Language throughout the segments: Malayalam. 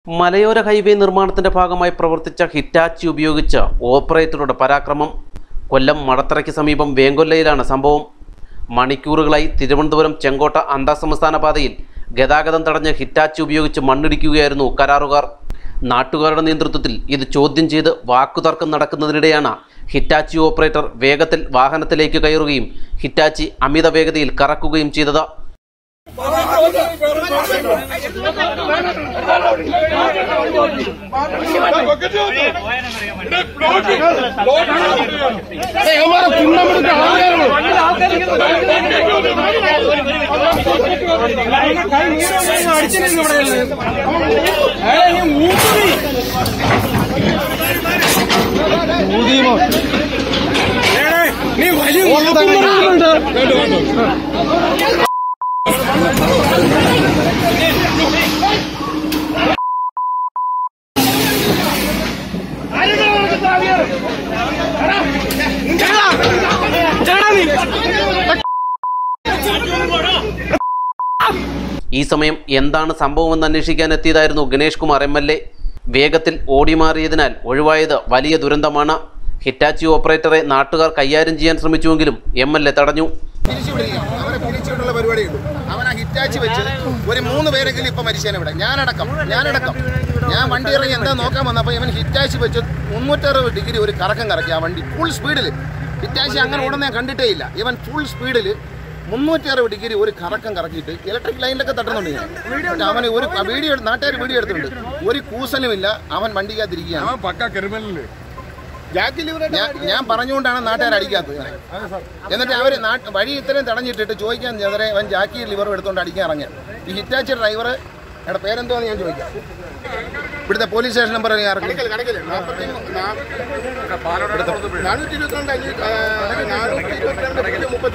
മലയോര ഹൈവേ നിർമ്മാണത്തിന്റെ ഭാഗമായി പ്രവർത്തിച്ച ഹിറ്റാച്ചി ഉപയോഗിച്ച് ഓപ്പറേറ്ററുടെ പരാക്രമം കൊല്ലം മടത്തറയ്ക്ക് സമീപം വേങ്കൊല്ലയിലാണ് സംഭവം മണിക്കൂറുകളായി തിരുവനന്തപുരം ചെങ്കോട്ട അന്തർസംസ്ഥാന പാതയിൽ ഗതാഗതം തടഞ്ഞ് ഹിറ്റാച്ചി ഉപയോഗിച്ച് മണ്ണിടിക്കുകയായിരുന്നു കരാറുകാർ നാട്ടുകാരുടെ നേതൃത്വത്തിൽ ഇത് ചോദ്യം ചെയ്ത് വാക്കുതർക്കം നടക്കുന്നതിനിടെയാണ് ഹിറ്റാച്ചി ഓപ്പറേറ്റർ വേഗത്തിൽ വാഹനത്തിലേക്ക് കയറുകയും ഹിറ്റാച്ചി അമിത വേഗതയിൽ കറക്കുകയും ചെയ്തത് നീ വലിയ മുഖത്തുണ്ട് ഈ സമയം എന്താണ് സംഭവമെന്ന് അന്വേഷിക്കാൻ എത്തിയതായിരുന്നു Ganesh Kumar M L A വേഗത്തിൽ ഓടിമാറിയതിനാൽ ഒഴിവായത് വലിയ ദുരന്തമാണ് ഹിറ്റാച്ചി ഓപ്പറേറ്ററെ നാട്ടുകാർ കൈകാര്യം ചെയ്യാൻ ശ്രമിച്ചുവെങ്കിലും എം എൽ എ തടഞ്ഞു പിരിച്ചുവിടുകയാണ് അവനെ പിരിച്ചുവിട്ടുള്ള പരിപാടിയുള്ളൂ അവൻ ആ ഹിറ്റാച്ച് വെച്ച് ഒരു മൂന്ന് പേരെങ്കിലും ഇപ്പൊ മരിച്ചേനെ ഇവിടെ ഞാനടക്കം ഞാനടക്കം ഞാൻ വണ്ടി ഇറങ്ങി എന്താ നോക്കാൻ വന്നപ്പോൾ ഇവൻ ഹിറ്റാച്ച് വെച്ച് മുന്നൂറ്ററുപത് ഡിഗ്രി ഒരു കറക്കം കറക്കി ആ വണ്ടി ഫുൾ സ്പീഡിൽ ഹിറ്റാച്ച് അങ്ങനെ ഓടുന്ന ഞാൻ കണ്ടിട്ടേ ഇല്ല ഇവൻ ഫുൾ സ്പീഡിൽ മുന്നൂറ്റി അറുപത് ഡിഗ്രി ഒരു കറക്കം കറക്കിയിട്ട് ഇലക്ട്രിക് ലൈനിലൊക്കെ തട്ടുന്നുണ്ട് ഞാൻ എന്നിട്ട് അവന് ഒരു വീഡിയോ നാട്ടുകാർ വീഡിയോ എടുത്തിട്ടുണ്ട് ഒരു കൂസനുമില്ല അവൻ വണ്ടിക്കകത്തിരിക്കുകയാണ് അവൻ പക്ക ക്രിമിനല് ഞാൻ ഞാൻ പറഞ്ഞുകൊണ്ടാണ് നാട്ടുകാർ അടിക്കാത്തത് ഇവനെ. എന്നിട്ട് അവർ വഴി ഇത്രയും തടഞ്ഞിട്ടിട്ട് ചോദിക്കാൻ ചെതറെ അവൻ ജാക്കി ലിവർ എടുത്തുകൊണ്ട് അടിക്കാൻ ഇറങ്ങിയ ഈ ഹിറ്റാച്ചി ഡ്രൈവർ എവിടെ പേരെന്തോന്ന് ഞാൻ ചോദിക്കാം ഇവിടുത്തെ പോലീസ് സ്റ്റേഷൻ നമ്പർ നാനൂറ്റി ഇരുപത്തിരണ്ട് അഞ്ഞൂറ്റി നാനൂറ്റി ഇരുപത്തിരണ്ട് മുപ്പത്തി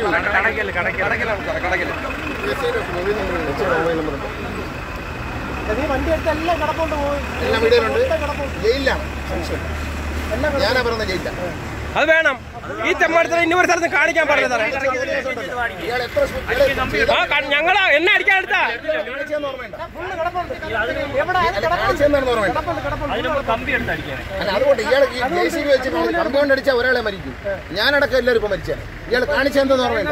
എല്ലാം വീടുകളുണ്ട് ജയിലിലാണ് സംശയം ഞാനാ പറഞ്ഞ ജയിലിലാണ് അത് വേണം ഈ തെമ്മാടത്തിന് ഇനി ഒരു സ്ഥലത്ത് കാണിക്കാൻ പറഞ്ഞു സാറേ ഇയാൾ എത്ര സ്പീ- ഇയാളെ ആ ക- ഞങ്ങളാ എന്നെ അടിക്കാൻ എടുത്താ കാണിച്ചതെന്ന് ഓർമ്മയുണ്ടോ? അല്ല, കാണിച്ചതെന്നാണെന്ന് ഓർമ്മയുണ്ടോ? അല്ല, അതുകൊണ്ട് ഇയാൾ ഈ JCB വെച്ച് കമ്പി കൊണ്ട് അടിച്ചാൽ ഒരാളെ മരിക്കും ഞാനടക്കം എല്ലാവരും ഇപ്പൊ മരിച്ചാണ് ഇയാൾ കാണിച്ചതെന്തെന്ന് ഓർമ്മയുണ്ടോ?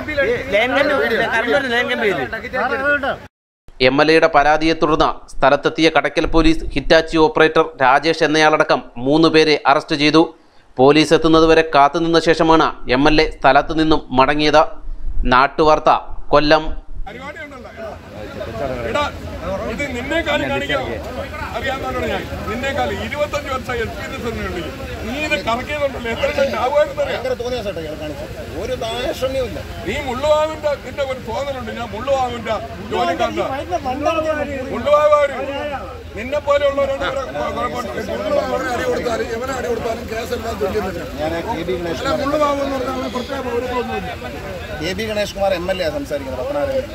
എം എൽ എയുടെ പരാതിയെ തുടർന്ന് സ്ഥലത്തെത്തിയ Kadakkal police Hitachi operator Rajesh എന്നയാളടക്കം മൂന്ന് പേരെ അറസ്റ്റ് ചെയ്തു പോലീസ് എത്തുന്നതുവരെ കാത്തുനിന്ന ശേഷമാണ് എം എൽ എ സ്ഥലത്ത് നിന്നും മടങ്ങിയത് നാട്ടുവാർത്ത കൊല്ലം എടാ, ഇത് നിന്നേക്കാളും കാണിക്കാം അറിയാവുന്നതാണ് ഞാൻ നിന്നേക്കാളും ഇരുപത്തഞ്ച് വർഷം എക്സ്പീരിയൻസ് ഉണ്ട് നീ ഇത് കറക്കിയതുണ്ടല്ലോ എത്ര ആവുമായിരുന്നു അറിയാം ഭയങ്കര തോന്നിയ കേട്ടോ ഇയാൾ കാണിച്ചത് ഒരു ദാക്ഷണ്യവും ഇല്ല നീ മുള്ളുവാവിന്റെ നിന്റെ ഒരു തോന്നലുണ്ട് ഞാൻ മുള്ളുവാവിന്റെ ജോലിക്കാരന്റെ മുള്ളുവാവാര് നിന്നെ പോലെയുള്ളവരോട് അവരെ അടി കൊടുത്താലും ഇവനെ അടി കൊടുത്താലും കേസെല്ലാം തുല്യം തന്നെ ഞാൻ കെ ബി ഗണേഷ് അല്ല മുള്ളുവാവ് എന്ന് പറഞ്ഞാൽ അവന് പ്രത്യേക പൗരത്വമൊന്നുമില്ല K B Ganesh Kumar M L A സംസാരിക്കുന്നത് പത്തനാപുരം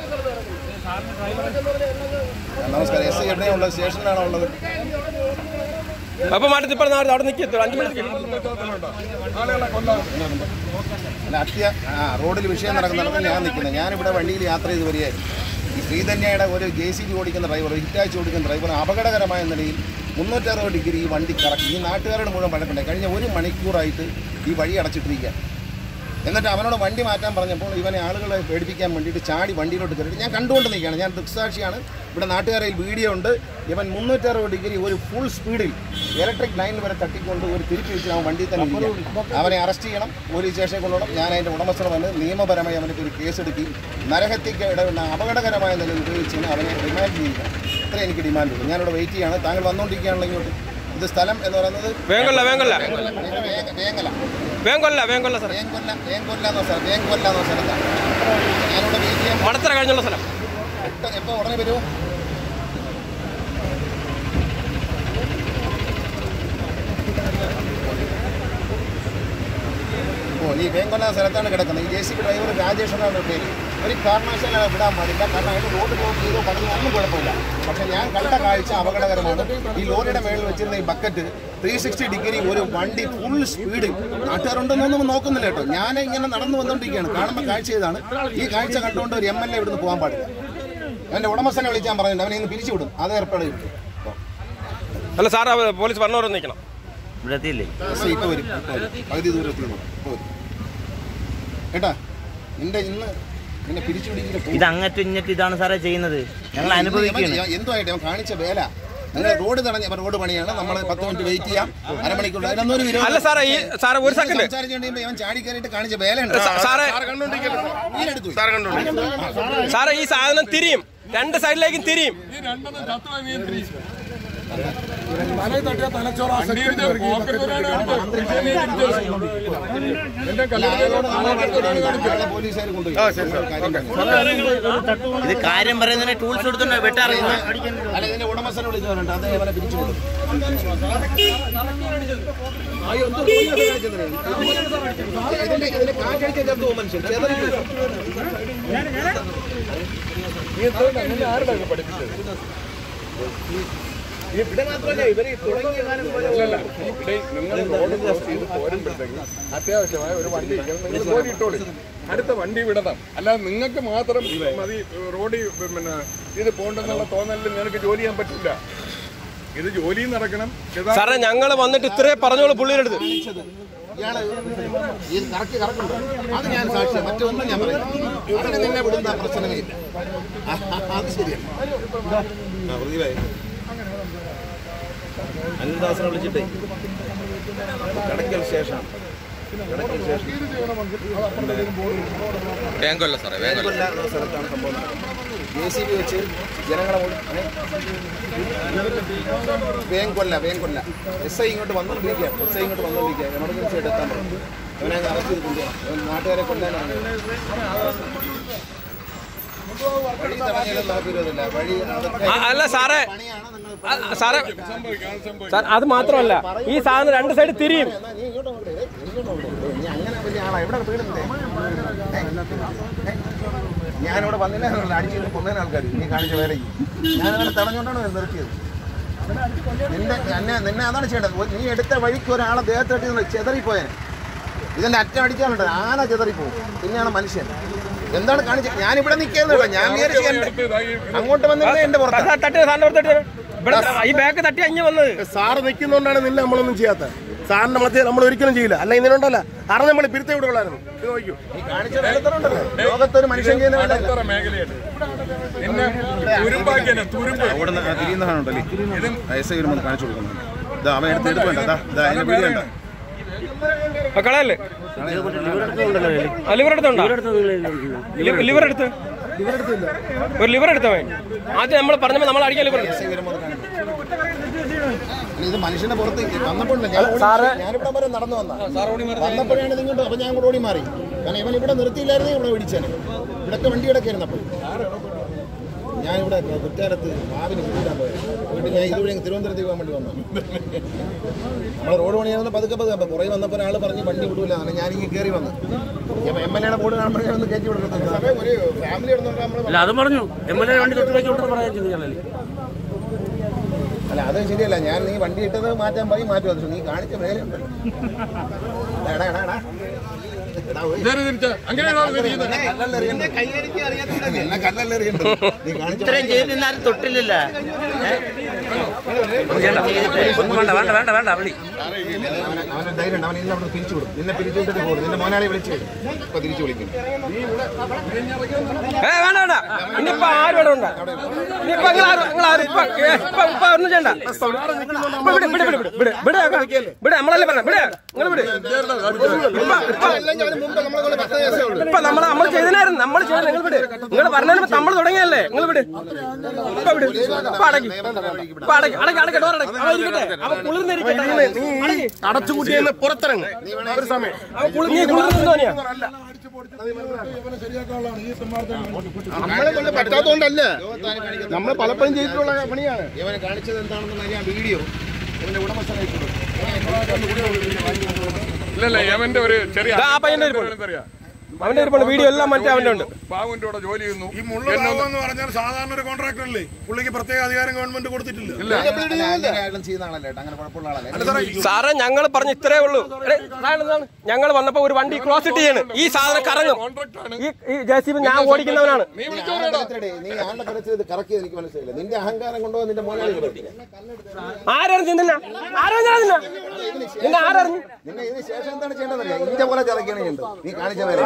നമസ്കാരം എസ് ഐ എവിടെയാണ് ഉള്ളത് സ്റ്റേഷനിലാണോ ഉള്ളത് അപ്പൊ മാറ്റത്തിൽ പറഞ്ഞ അവിടെ നിൽക്കത്തുള്ളൂ അഞ്ചു മണിക്ക് ആളുകളെ കൊല്ലാൻ അല്ല അത്യ ആ റോഡിൽ വിഷയം നടക്കുന്നിടത്ത് ഞാൻ നിൽക്കുന്നത് ഞാനിവിടെ വണ്ടിയിൽ യാത്ര ചെയ്ത് വരികയായിരുന്നു ഈ ശ്രീധന്യയുടെ ഒരു ജെ സി ബി ഓടിക്കുന്ന ഡ്രൈവർ ഹിറ്റാച്ച് ഓടിക്കുന്ന ഡ്രൈവർ അപകടകരമായ നിലയിൽ മുന്നൂറ്ററുപത് ഡിഗ്രി ഈ വണ്ടി കറക്കി ഈ നാട്ടുകാരുടെ മുഴുവൻ വഴക്കുണ്ടായി കഴിഞ്ഞ ഒരു മണിക്കൂറായിട്ട് ഈ വഴി അടച്ചിട്ടിരിക്കുക എന്നിട്ട് അവനോട് വണ്ടി മാറ്റാൻ പറഞ്ഞപ്പോൾ ഇവനെ ആളുകളെ പേടിപ്പിക്കാൻ വേണ്ടിയിട്ട് ചാടി വണ്ടിയിലോട്ട് കയറിയിട്ട് ഞാൻ കണ്ടുകൊണ്ട് നിൽക്കുകയാണ് ഞാൻ ദൃക്സാക്ഷിയാണ് ഇവിടെ നാട്ടുകാരിൽ വീഡിയോ ഉണ്ട് ഇവൻ മുന്നൂറ്ററുപത് ഡിഗ്രി ഒരു ഫുൾ സ്പീഡിൽ ഇലക്ട്രിക് ലൈനിൽ വരെ തട്ടിക്കൊണ്ട് ഒരു തിരിച്ചു വെച്ച് അവൻ വണ്ടിയിൽ തന്നെ ഇരിക്കുകയാണ്. അവനെ അറസ്റ്റ് ചെയ്യണം പോലീസ് സ്റ്റേഷനിൽ കൊണ്ടുപോകണം ഞാൻ അതിൻ്റെ ഉടമസ്ഥനെ വന്ന് നിയമപരമായി അവനൊക്കെ ഒരു കേസെടുക്കി നരഹത്യക്ക് ഇടവുള്ള അപകടകരമായ നിലയിൽ ഉപയോഗിച്ച് അവനെ റിമാൻഡ് ചെയ്യുക ഇത്രേ എനിക്ക് ഡിമാൻഡ് ഉള്ളൂ ഞാനിവിടെ വെയിറ്റ് ചെയ്യാണ് താങ്കൾ വന്നുകൊണ്ടിരിക്കുകയാണല്ലോ ഇങ്ങോട്ട് ഇത് സ്ഥലം എന്ന് പറയുന്നത് വേങ്കല്ല വേങ്കല്ല വേങ്ങല വേങ്ങ- വേങ്ങല വേങ്കല്ല വേങ്കല്ല സാറേ വേങ്കൊല്ല വേങ്കൊല്ല എന്ന സ്ഥലം വേങ്കൊല്ല എന്ന സ്ഥലത്താണ് ഞാനിവിടെ വെയിറ്റ് ചെയ്യാൻ മടത്തറ കഴിഞ്ഞുള്ള സ്ഥലം എപ്പോൾ ഉടനെ വരുമോ ഓ ഈ വേങ്കൊല്ല എന്ന സ്ഥലത്താണ് കിടക്കുന്നത് ഈ J C B driver Rajesh എന്നാണ് പേര് ഒരു കാരണവശാലും അയാളെ വിടാൻ പാടില്ല കാരണം അയാൾ റോഡ് ബ്ലോക്ക് ചെയ്തോ പറഞ്ഞു ഒന്നും കുഴപ്പമില്ല പക്ഷെ ഞാൻ കണ്ട കാഴ്ച അപകടകരമാണ് ഈ ലോറിയുടെ മേളിൽ വെച്ചിരുന്ന ഈ ബക്കറ്റ് ത്രീ സിക്സ്റ്റി ഡിഗ്രി ഒരു വണ്ടി ഫുൾ സ്പീഡിൽ നാട്ടുകാരുണ്ടെന്നൊന്നും നോക്കുന്നില്ല കേട്ടോ ഞാൻ ഇങ്ങനെ നടന്നു വന്നുകൊണ്ടിരിക്കുകയാണ് കാണുമ്പോൾ കാഴ്ച ഇതാണ് ഈ കാഴ്ച കണ്ടുകൊണ്ട് ഒരു എം എൽ എ ഇവിടുന്ന് പോകാൻ പാടില്ല എൻ്റെ ഉടമസ്ഥനെ വിളിക്കാൻ പറഞ്ഞിട്ടുണ്ട് അവനെ ഇന്ന് പിരിച്ചുവിടും അത് ഏർപ്പാട് ചെയ്യും അല്ല സാർ പോലീസ് പറഞ്ഞവരൊന്നും നിൽക്കണം ഇവിടെ എത്തിയില്ലേ ബസ് ഇപ്പൊ വരും ഇപ്പൊ വരും പകുതി ദൂരത്തിൽ നിന്ന് ഇപ്പൊ വരും കേട്ടാ നിന്റെ ഇന്ന് നിന്നെ പിരിച്ചുപിടിക്കുന്ന ഇത് അങ്ങറ്റും ഇങ്ങറ്റും ഇതാണ് സാറേ ചെയ്യുന്നത് ഞങ്ങൾ അനുഭവിക്കുകയാണ് എന്തുമായിട്ട് അവൻ കാണിച്ച വേല നിങ്ങൾ റോഡ് തടഞ്ഞ അപ്പൊ റോഡ് പണിയാണ് നമ്മൾ പത്ത് മിനിറ്റ് വെയിറ്റ് ചെയ്യാം അരമണിക്കൂർ അതിനൊന്നും ഒരു വിരോധം അല്ല സാറേ ഈ സാറേ ഒരു സെക്കൻഡ് സംസാരിച്ചുകൊണ്ടിരിക്കുമ്പോ ഇവൻ ചാടി കയറിയിട്ട് കാണിച്ച വേലയുണ്ട് സാറേ നീരെടുത്തു സാറേ ഈ സാധനം തിരിയും രണ്ട് സൈഡിലേക്കും തിരിയും ഈ രണ്ടെണ്ണം ചത്തുവാ നീ എന്തിന്? തലയിൽ തട്ടിയ തലച്ചോറ് ആ സെക്യൂരിറ്റി പോക്കറ്റ് വരാണ് കാണിച്ചത്. നീ തിരിച്ച് എന്റെ കല്യാണം പോലീസുകാർ കൊണ്ടുപോയി ഇത് കാര്യം പറയുന്നതിന് ടൂൾസ് എടുത്തോണ്ട് വെട്ടാറില്ല അല്ല ഇതിന്റെ ഉടമസ്ഥനെ വിളിച്ചവരുണ്ട് അത് അവനെ പിരിച്ചു കൊടുക്കും ഇതിന്റെ ഇതിന്റെ കാറ്റടിച്ച ചേർത്ത് പോകും മനുഷ്യൻ ചെതറി പോകും. നീ എന്തുകൊണ്ടാ നിന്നെ ആരുടെ ഇത് പഠിപ്പിച്ചത് ഇവിടെ മാത്രമല്ല ഇവര് തുടങ്ങിയ കാലം മുതലേ അല്ലല്ല ഇവിടെ നിങ്ങൾ റോഡ് ക്രോസ് ചെയ്ത് പോരുമ്പോഴത്തേക്കും അത്യാവശ്യമായ ഒരു വണ്ടി ഇരിക്കണം നിങ്ങൾ ജോലി ഇട്ടോളി അടുത്ത വണ്ടി വിടണം അല്ലാതെ നിങ്ങൾക്ക് മാത്രം മതി റോഡിൽ പിന്നെ ഇത് പോകണ്ടെന്നുള്ള തോന്നലിൽ നിങ്ങൾക്ക് ജോലി ചെയ്യാൻ പറ്റില്ല ഇത് ജോലിയും നടക്കണം ഗതാഗതം സാറേ ഞങ്ങൾ വന്നിട്ട് ഇത്രേ പറഞ്ഞോളൂ പുള്ളിയുടെ അടുത്ത് ഇയാള് ഇത് കറക്റ്റ് കറക്കുണ്ടോ അത് ഞാൻ സാക്ഷിയാണ് മറ്റൊന്നും ഞാൻ പറയുന്നു അതിന് നിന്നെ വിടുന്ന പ്രശ്നമേ ഇല്ല അത് ശരിയാണ് ആ, പ്രദീപേ. അനിൽദാസിനെ വിളിച്ചിട്ടേ കടയ്ക്കൽ സ്റ്റേഷൻ കടയ്ക്കൽ സ്റ്റേഷൻ വേങ്കല്ല സാറേ വേങ്ങല്ല എന്ന സ്ഥലത്താണ് സംഭവം ജെ സി ബി വെച്ച് ജനങ്ങളെ മുഴുവൻ വേങ്കൊല്ല വേങ്കൊല്ല എസ് ഐ ഇങ്ങോട്ട് വന്നുകൊണ്ടിരിക്കുക എസ് ഐ ഇങ്ങോട്ട് വന്നുകൊണ്ടിരിക്കുക എമർജൻസി ആയിട്ട് എത്താൻ പറഞ്ഞു അവനെ അങ്ങ് അറസ്റ്റ് ചെയ്ത് കൊണ്ടുപോകാം അവൻ നാട്ടുകാരെ കൊല്ലാനാണ് വഴി തടഞ്ഞാലും നമുക്ക് വിരോധമില്ല വഴി അതൊക്കെ അല്ല സാറേ പണിയാണ് നിങ്ങൾ ആ, സാറേ സംഭവിക്കാം സംഭവിക്കാം സാർ അത് മാത്രമല്ല ഈ സാധനം രണ്ട് സൈഡ് തിരിയും എന്നാ നീ ഇങ്ങോട്ട് കൊണ്ടേ ഇങ്ങോട്ട് കൊണ്ടേ നീ അങ്ങനെ വലിയ ആളാ എവിടെ വീടുന്നേ ഞാനിവിടെ വന്നില്ല അടിച്ചു കൊന്നതിന് ആൾക്കാർ നീ കാണിച്ച വേലയ്ക്ക് ഞാനങ്ങനെ തടഞ്ഞുകൊണ്ടാണ് നിർത്തിയത് നിന്റെ എന്നെ നിന്നെ അതാണ് ചെയ്യേണ്ടത് ഒരു- നീ എടുത്ത വഴിക്ക് ഒരാളെ ദേഹത്ത് തട്ടി ചെതറിപ്പോയനെ ഇതിന്റെ അറ്റം അടിച്ചാലുണ്ട് ആന ചെതറിപ്പോവും പിന്നെയാണ് മനുഷ്യൻ എന്താണ് കാണിച്ചത് ഞാനിവിടെ നിൽക്കുന്നില്ല ഞാൻ വിചാരിച്ചു എന്റെ- അങ്ങോട്ട് വന്നിട്ട് എന്റെ പുറത്ത് സാർ തട്ടി സാറിന്റെ പുറത്ത് തട്ടി ഇവിടെ ഈ ബാഗ് തട്ടി അഞ്ഞ് വന്നത് സാറ് നിൽക്കുന്നോണ്ടാണ് നിന്നെ നമ്മളൊന്നും ചെയ്യാത്തത് സാറിന്റെ മധ്യ നമ്മൾ ഒരിക്കലും ചെയ്യില്ല അല്ല ഇതിനുണ്ടല്ല അറിഞ്ഞ നമ്മൾ പിരുത്തെ വിടുകളായിരുന്നു ഇത് നോക്കൂ നീ കാണിച്ച വേലത്തറുണ്ടല്ലോ ലോകത്തൊരു മനുഷ്യൻ ചെയ്യുന്ന വേല അടത്തറ മേഖലയാണ് നിന്നെ തുരുമ്പാക്കിയല്ലേ തുരുമ്പ് തിരിയുന്നതാണുണ്ടല്ലേ ഇതും എസ് ഐ വരുമ്പോൾ കാണിച്ചു കൊടുക്കുന്നു ഇതാ അവൻ എടുത്ത് എടുത്ത് വേണ്ട ഇതാ അതിന്റെ വീഡിയോ ഉണ്ട് ആ, കളയല്ലേ ആ, ലിവർ എടുത്തുണ്ടോ ലി- ലിവർ എടുത്ത് ഒരു ലിവർ എടുത്തവൻ ആദ്യം നമ്മൾ പറഞ്ഞപ്പോൾ നമ്മൾ അടിക്കാൻ ലിവർ എടുത്തു എസ് ഐ വരുമ്പോൾ ഇത് മനുഷ്യന്റെ പുറത്ത് വന്നപ്പോഴില്ല ഞാൻ ഓടി- ഞാനിവിടെ വരെ നടന്നു വന്ന വന്നപ്പോഴാണ് നിങ്ങോട്ട് അപ്പൊ ഞാൻ കൂടെ ഓടി മാറി കാരണം ഇവൻ ഇവിടെ നിർത്തിയില്ലായിരുന്നു ഇവിടെ പിടിച്ചേനെ ഇവിടൊക്കെ വണ്ടി കിടക്കായിരുന്നു അപ്പോൾ ഞാനിവിടെ കുറ്റാലത്ത് മാവിന് വീടാൻ പോയത് വീട്ടിൽ ഞാൻ ഇതുവഴി അങ്ങ് തിരുവനന്തപുരത്തേക്ക് പോകാൻ വേണ്ടി വന്നു നമ്മൾ റോഡ് പണിയാവുന്ന പതുക്കെ പതുക്കെ കുറേ വന്നപ്പോൾ ഒരാൾ പറഞ്ഞ് വണ്ടി വിടൂല അങ്ങനെ ഞാനിങ്ങനെ കയറി വന്നു എം എൽ എയുടെ ബോർഡ് കാണുമ്പോൾ ഞാൻ ഒന്ന് കയറ്റി വിടുന്നത് ഒരു ഫാമിലി എടുത്തോണ്ട് നമ്മൾ അല്ല അത് പറഞ്ഞു എം എൽ എ വണ്ടി തൊട്ട് വെക്കോട്ട് പറയാൻ ചെയ്തല്ലേ അല്ല അത് ശരിയല്ല ഞാൻ നീ വണ്ടി ഇട്ടത് മാറ്റാൻ പോയി മാറ്റും അത് നീ കാണിച്ച വേലയുണ്ടല്ലോ എടാ, എടാ, എടാ. എടാ, പോയി. നേരെ തിരിച്ച അങ്ങനെയാണോ ഇത് ചെയ്യുന്നത് എന്നെ കല്ലല്ല എറിയണ്ടത്. എന്നെ കല്ലല്ല എറിയണ്ടത്. നീ കാണിച്ച ഇത്രയും ചെയ്ത് ഇന്നാരും തൊട്ടില്ലല്ല വേണ്ട വേണ്ട വേണ്ട വേണ്ട വിളി അവനെ- അവന്റെ ധൈര്യം ഉണ്ട്. അവൻ ഇന്ന് അവിടെ പിരിച്ചു വിടും നിന്നെ പിരിച്ചു വിട്ടിട്ട് പോകും നിന്റെ മോനാളെ വിളിച്ചു ഇപ്പൊ തിരിച്ചു വിളിക്കും ഏ വേണ്ട വേണ്ട ഇനിയിപ്പോ ആരും ഇവിടെ ഉണ്ട് ഇനിയിപ്പോ നിങ്ങൾ ആരും നിങ്ങൾ ആരും ഇപ്പൊ ഏ, ഇപ്പൊ ഇപ്പൊ ഒന്നും ചെയ്യണ്ട ഇപ്പൊ വിട് വിട് വിട് വിട് വിട് വിട് ആക്കാം. വിട് നമ്മളല്ലേ പറഞ്ഞ വിട് നിങ്ങൾ വിട് ഇപ്പൊ ഇപ്പൊ ഇപ്പൊ നമ്മൾ നമ്മൾ ചെയ്തതിനായിരുന്നു നമ്മൾ ചെയ്ത നിങ്ങൾ വിട് നിങ്ങൾ പറഞ്ഞതിന് നമ്മൾ തുടങ്ങിയല്ലേ നിങ്ങൾ വിട് ഇപ്പൊ വിട് ഇപ്പൊ അടക്കി ഇപ്പൊ അടക്കി അടക്കി അടക്കി ഡോർ അടക്കി അവൻ ഇരിക്കട്ടെ അവൻ കുളിർന്നിരിക്കട്ടെ അടക്കി അടച്ചുകൂട്ടിയെന്ന് പുറത്തിറങ്ങ് ഒരു സമയം അവൻ കുളിർ നീ കുളിർന്നോനിയാ നമ്മളെ കൊണ്ട് പറ്റാത്തോണ്ടല്ല നമ്മൾ പലപ്പോഴും ചെയ്തിട്ടുള്ള പണിയാണ് ഇവനെ കാണിച്ചത് എന്താണെന്ന് ഞാൻ വീഡിയോ ഇവന്റെ ഉടമസ്ഥനെ അയച്ചു കൊടുക്കും. ഇല്ലല്ല യവന്റെ ഒരു ചെറിയ ദാ ആ പയ്യന്റെ ഒരു എന്താ പറയാ അവന്റെ ഒരു വീഡിയോ എല്ലാം മറ്റേ അവന്റെ ഉണ്ട് ബാബുവിന്റെ കൂടെ ജോലി ചെയ്യുന്നു ഈ മുള്ള എന്ന് പറഞ്ഞാൽ സാധാരണ ഒരു കോൺട്രാക്ടർ അല്ലേ പുള്ളിക്ക് പ്രത്യേക അധികാരം ഗവൺമെന്റ് കൊടുത്തിട്ടില്ല ഇല്ല അങ്ങനെ ചെയ്യുന്ന ആളല്ലേ കേട്ടോ, അങ്ങനെ കുഴപ്പമുള്ള ആളല്ലേ സാറേ ഞങ്ങൾ പറഞ്ഞ ഇത്രേ ഉള്ളൂ ഞങ്ങൾ വന്നപ്പോ ഒരു വണ്ടി ക്രോസ് ഇട്ട് ചെയ്യാണ് ഈ സാധനം കറങ്ങും കോൺട്രാക്ട് ആണ് ഈ ഈ ജെ സി ബി ഞാൻ ഓടിക്കുന്നവനാണ് നീ നീ വിളിച്ചു ആളുടെ ബർത്ത്ഡേ, നീ ആളുടെ ബർത്ത്ഡേ ഇത് കറക്കി എനിക്ക് മനസ്സിലായില്ല നിന്റെ അഹങ്കാരം കൊണ്ടോ നിന്റെ മോനാളി ആരറിഞ്ഞു നിന്നെ ആരറിഞ്ഞാ നിന്നെ നിന്നെ ആരറിഞ്ഞു നിന്നെ ഇതിന് ശേഷം എന്താണ് ചെയ്യേണ്ടത് ഇന്റെ പോലെ ചതക്കാണ് ചെയ്യേണ്ടത് നീ കാണിച്ച പോലെ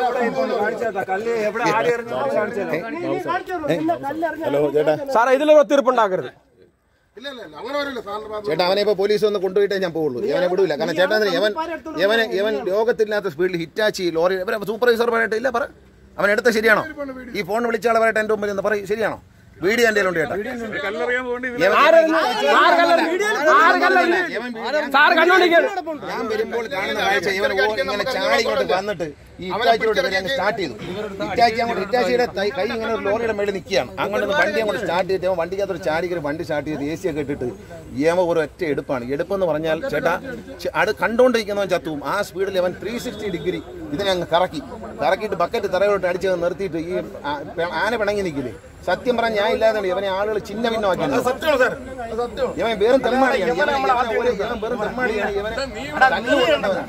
ഹലോ ചേട്ടാ സാറേ ഇതിലൊരു ഒത്തിരിപ്പുണ്ടാക്കരുത് ഇല്ല ഇല്ല ഇല്ല, അങ്ങനെ വരില്ല സാറിന്റെ ഭാഗത്ത് ചേട്ടാ അവനെ ഇപ്പൊ പോലീസ് ഒന്ന് കൊണ്ടുപോയിട്ടേ ഞാൻ പോവുള്ളൂ ഇവനെ വിടൂല കാരണം ചേട്ടാ എന്തിനാ? ഇവൻ ഇവനെ ഇവൻ ലോകത്തില്ലാത്ത സ്പീഡിൽ ഹിറ്റാച്ചി ലോറി ഇവരെ സൂപ്പർവൈസർ പറയട്ടെ ഇല്ല പറ അവൻ എടുത്ത ശരിയാണോ ഈ ഫോൺ വിളിച്ച ആളെ പറയട്ടെ എന്റെ മുമ്പിൽ എന്ന് പറയും ശരിയാണോ വീഡിയോ എന്റെ ഉണ്ട് ചേട്ടാ കല്ലെറിയാൻ പോകേണ്ടി ഇവൻ- ആരറിഞ്ഞു ആര് കല്ലറിഞ്ഞു ആര് കല്ലറിഞ്ഞു സാറ് കണ്ടോണ്ടിരിക്കുകയാണ് ഞാൻ വരുമ്പോൾ കാണുന്ന കാഴ്ച ഇവൻ ഓ- ഇങ്ങനെ ചാടി ഇങ്ങോട്ട് വന്നിട്ട് ഈ ഇറ്റാച്ചിയോട്ട് വരെ അങ്ങ് സ്റ്റാർട്ട് ചെയ്തു ഇറ്റാച്ചി അങ്ങോട്ട് ഇറ്റാച്ചിയുടെ തൈ- കൈ ഇങ്ങനെ ഒരു ലോറിയുടെ മേളിൽ നിൽക്കുകയാണ് അങ്ങോട്ട് ഒന്ന് വണ്ടി അങ്ങോട്ട് സ്റ്റാർട്ട് ചെയ്തിട്ട് അവൻ വണ്ടിക്കകത്തൊരു ചാടി കയറി വണ്ടി സ്റ്റാർട്ട് ചെയ്ത് എ സി ഒക്കെ ഇട്ടിട്ട് യമ ഒരു ഒറ്റ എടുപ്പാണ് എടുപ്പെന്ന് പറഞ്ഞാൽ ചേട്ടാ ചെ- അത് കണ്ടുകൊണ്ടിരിക്കുന്നവൻ ചത്തുവും ആ സ്പീഡിൽ അവൻ ത്രീ സിക്സ്റ്റി ഡിഗ്രി ഇതിനെ അങ്ങ് കറക്കി കറക്കിയിട്ട് ബക്കറ്റ് തറയോട്ട് അടിച്ച് നിർത്തിയിട്ട് ഈ ആ- പെ- ആന പിണങ്ങി നിൽക്കില്ലേ സത്യം പറഞ്ഞാൽ ഞാൻ ഇല്ലാതെ ഇവനെ ആളുകൾ ചിന്ന ഭിന്നമാക്കി സത്യമാണ് സാർ അത് സത്യം ഇവൻ വെറും തെമ്മാടിയാണ് ഇവൻ ഇവൻ ഒരു- ഇവൻ വെറും തെമ്മാടിയാണ് ഇവനെ തല്ലുകൊണ്ടവനാണ്.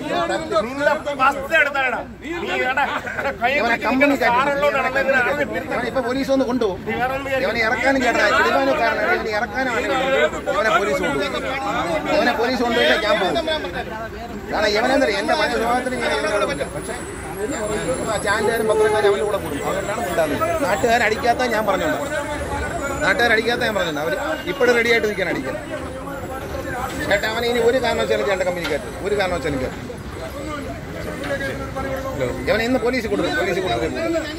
ഇവനെ കമ്പനി ഇവനെ ഇപ്പൊ പോലീസ് ഒന്ന് കൊണ്ടുപോകും ഇവനെ ഇറക്കാനും ചേട്ടാ ഇടിവാനും കാരണം ഇവനെ ഇറക്കാനാണ് ഇവനെ പോലീസ് കൊണ്ടുപോകും ഇവനെ പോലീസ് കൊണ്ടുപോയിട്ട് ഞാൻ പോകും കാരണം ഇവനെന്തറിയ എന്റെ മറ്റു സ്വഭാവത്തിന് ഞാൻ ഇവനോട് പറ്റില്ല പക്ഷേ ചാനലുകാരും പത്രക്കാരും അവന്റെ കൂടെ കൂടും അതുകൊണ്ടാണ് ഉണ്ടാകുന്നത് നാട്ടുകാരടിക്കാത്ത ഞാൻ പറഞ്ഞോണ്ട് നാട്ടുകാരടിക്കാത്ത ഞാൻ പറഞ്ഞിട്ടുണ്ട് അവര് ഇപ്പോഴും റെഡി ആയിട്ട് നിൽക്കാൻ അടിക്കാൻ ചേട്ടാ അവനെ ഇനി ഒരു കാരണവശാലും ചേട്ടൻ കമ്പനിക്കകത്ത് ഒരു കാരണവശാലും കയറ്റും ഇവനെ ഇന്ന് പോലീസ് കൊടുക്കും പോലീസ് കൊടുക്കും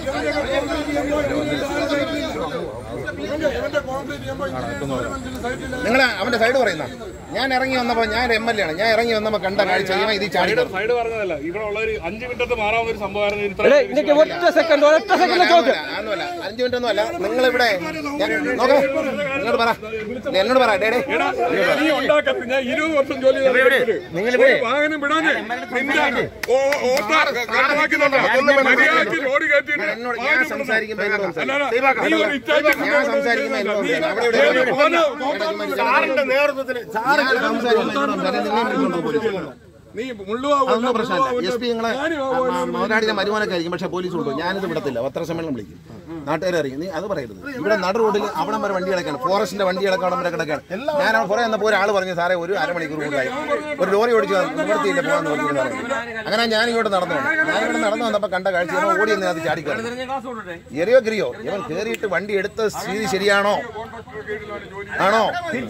ഇവന്റെ കോൺക്രീറ്റ് ചെയ്യുമ്പോൾ ഇൻഷുറൻസിന്റെ സൈറ്റിൽ നിങ്ങൾ അവന്റെ സൈഡ് പറയുന്ന ഞാൻ ഇറങ്ങി വന്നപ്പോ ഞാൻ എം എൽ എ ആണ് ഞാൻ ഇറങ്ങി വന്നപ്പോ കണ്ട കാഴ്ച ഇവൻ ഇത് ചാടി കയറും. സൈഡ് പറഞ്ഞതല്ല ഇവിടെ ഉള്ള ഒരു അഞ്ച് മിനിറ്റത്ത് മാറാവുന്ന ഒരു സംഭവമായിരുന്നു ഇത്ര എടേ, ഇതൊക്കെ ഒറ്റ സെക്കൻഡ് ഒറ്റ സെക്കൻഡ് ചോദിച്ചു അതൊന്നുമല്ല അഞ്ചു മിനിറ്റ് ഒന്നും അല്ല നിങ്ങൾ ഇവിടെ നോക്കാം എന്നോട് പറ എന്നോട് പറ ഡേ ഡേ നീ ഉണ്ടാക്കത്ത് ഞാൻ ഇരുപത് വർഷം ജോലി ചെയ്ത ഒരു വാഹനം വിടാനേ നിന്റെ ഓ- ഓട്ട കണക്കാക്കുന്നുണ്ടോ? മര്യാദയ്ക്ക് ലോറി കയറ്റിയിട്ട് എന്നോട് ഞാൻ വാഹനം സംസാരിക്കുമ്പോ എന്നോട് വിടണം. സംസാരിക്കും. അല്ലാതെ നീ ഒരു ഇറ്റാച്ചി ഞാൻ സംസാരിക്കുമ്പോ എന്നോട് നീ സംസാരിക്കും. അവിടെ ഏത് ഇവിടെ ഓന- സാറിന്റെ നേതൃത്വത്തിന് സാറ് ഞാൻ സംസാരിക്കുമ്പോ എന്നോട് സംസാരിക്കും. നിങ്ങളെ വിളിച്ചോണ്ട് പോലീസ്. നീ മുള്ളുവാ അതൊന്നും പ്രശ്നമില്ല എസ് പി നിങ്ങളെ മുതലാളിയുടെ മരുമാനൊക്കെ ആയിരിക്കും പക്ഷേ പോലീസ് കൊണ്ടു ഞാനിത് വിടത്തില്ല പത്രസമ്മേളനം വിളിക്കും നാട്ടുകാരെ അറിയും നീ അത് പറയരുത് ഇവിടെ നട റോഡിൽ അവിടം വരെ വണ്ടി കിടക്കാണ് ഫോറസ്റ്റിന്റെ വണ്ടി കിടക്കാൻ അവിടം വരെ കിടക്കാണ് ഞാൻ കുറെ എന്നപ്പോൾ ഒരാൾ പറഞ്ഞു സാറേ ഒരു അരമണിക്കൂർ ഉണ്ടായി ഒരു ലോറി ഓടിച്ച് നിവർത്തിയില്ല പോകാന്ന് പറഞ്ഞു സാറേ അങ്ങനെ ഞാൻ ഇങ്ങോട്ട് നടന്നു വന്നു. ഞാൻ ഇവിടെ നടന്നു വന്നപ്പോൾ കണ്ട കാഴ്ച ഇവൻ ഓടി എന്ന് അത് ചാടിക്കാണ് എറിയോ ഗിരിയോ ഇവൻ കയറിയിട്ട് വണ്ടി എടുത്ത സ്ഥിതി ശരിയാണോ ആണോ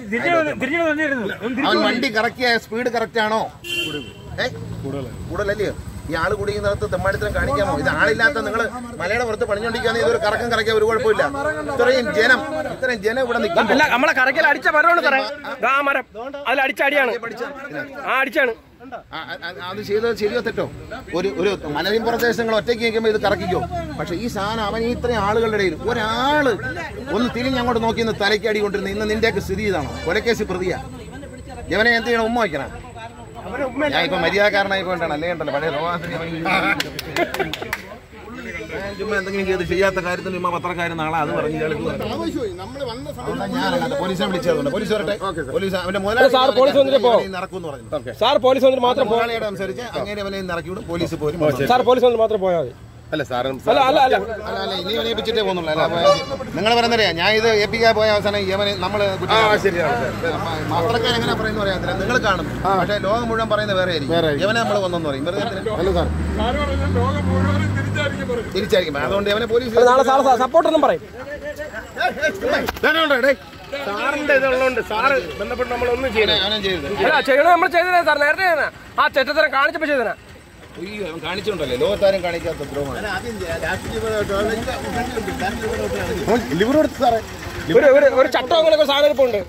അവൻ വണ്ടി കറക്റ്റ് സ്പീഡ് കറക്റ്റ് ആണോ ഏ? കൂടുതലല്ലയോ ഈ ആള് കുടിക്കുന്നിടത്ത് തെമ്മാടിത്തരം കാണിക്കാമോ ഇത് ആളില്ലാത്ത നിങ്ങൾ മലയുടെ പുറത്ത് പണിഞ്ഞോണ്ടിരിക്കുകയാണെങ്കിൽ ഇതൊരു കറക്കം കറക്കിയ ഒരു കുഴപ്പമില്ല ഇത്രയും ജനം ഇത്രയും ജനം ഇവിടെ നിൽക്കുമ്പോൾ അല്ല നമ്മളെ കറക്കൽ അടിച്ച മരമാണ് സാറേ ആ മരം അതിൽ അടിച്ച അടിയാണ് ആ അടിച്ചാണ് ആ, ആ, ആ, അത് ചെയ്തത് ശരിയോ തെറ്റോ ഒരു ഒരു മലയും പ്രദേശങ്ങൾ ഒറ്റയ്ക്ക് നിൽക്കുമ്പോൾ ഇത് കറക്കിക്കോ പക്ഷെ ഈ സാധനം അവൻ ഈ ഇത്രയും ആളുകളുടെ ഇടയിൽ ഒരാള് ഒന്ന് തിരിഞ്ഞ് അങ്ങോട്ട് നോക്കി ഒന്ന് തലയ്ക്ക് അടി കൊണ്ടിരുന്ന ഇന്ന് നിന്റെയൊക്കെ സ്ഥിതി ഇതാണോ കൊലക്കേസ് പ്രതിയാ ഇവനെ എന്ത് ചെയ്യണം ഉമ്മ വയ്ക്കണം ഞാൻ ഇപ്പൊ മര്യാദക്കാരനായി കൊണ്ടാണ് അല്ലേ ഉണ്ടല്ലോ പഴയ സ്വഭാവത്തിന് ഇവൻ ഈ- ഞാൻ ചുമ്മാ എന്തെങ്കിലും ചെയ്ത് ചെയ്യാത്ത കാര്യത്തിന് ചുമ്മാ പത്രക്കാരൻ നാളെ അത് പറഞ്ഞു ഇയാൾ ഇത് പറഞ്ഞു. നമ്മൾ വന്ന അതുകൊണ്ടാ ഞാനല്ല പോലീസിനെ വിളിച്ചതുകൊണ്ട് പോലീസ് വരട്ടെ പോലീസ് അവന്റെ സാർ, പോലീസ് വന്നിട്ട് പോ. ഇറക്കുമെന്ന് പറഞ്ഞു സാർ പോലീസ് വന്നിട്ട് മാത്രം പോ മുതലാളിയോട് സംസാരിച്ച് അങ്ങനെ അവനെ ഇന്ന് ഇറക്കി വിടും പോലീസ് പോരും സാർ പോലീസ് വന്നിട്ട് മാത്രം പോയാൽ മതി അല്ല സാറും അല്ല അല്ല അല്ല അല്ല അല്ല ഇനി അവനെ ഏൽപ്പിച്ചിട്ടേ പോകുന്നുള്ളൂ അല്ല നിങ്ങൾ പറയുന്നറിയാം ഞാൻ ഇത് ഏൽപ്പിക്കാൻ പോയ അവസാനം ഇവന് നമ്മൾ പത്രക്കാർ എങ്ങനെ പറയുന്ന പറയാത്തില്ല നിങ്ങൾ കാണും പക്ഷേ ലോകം മുഴുവൻ പറയുന്ന വേറെ ആയിരിക്കും ഇവനെ നമ്മൾ വന്നെന്ന് പറയും വെറുതെ എന്തിനാ? ആര് പറഞ്ഞു ലോകം മുഴുവനും തിരിച്ചായിരിക്കും പറയും തിരിച്ചായിരിക്കും അതുകൊണ്ട് അവനെ പോലീസ് അത് നാളെ സാർ സപ്പോർട്ടൊന്നും പറയും സാറിന്റെ ഇതുള്ളതുകൊണ്ട് സാറ് ബന്ധപ്പെട്ട് നമ്മളൊന്നും ചെയ്യണം അവനെ ചെയ്തത് അല്ല ചെയ്യണത് നമ്മൾ ചെയ്തതേ സാർ നേരത്തെ ചെയ്തതാ. ആ ചെറ്റത്തരം കാണിച്ചപ്പോ ചെയ്തനാ ഉയ്യോ, അവൻ കാണിച്ചോണ്ടല്ലേ ലോകത്താരും കാണിക്കാത്ത ദ്രോഹമാണ് ലിവർ കൊടുത്ത് സാറേ ഒരു ഒരു ഒരു ചട്ടം അങ്ങനെയൊക്കെ സാധനം ഇരിപ്പുണ്ട്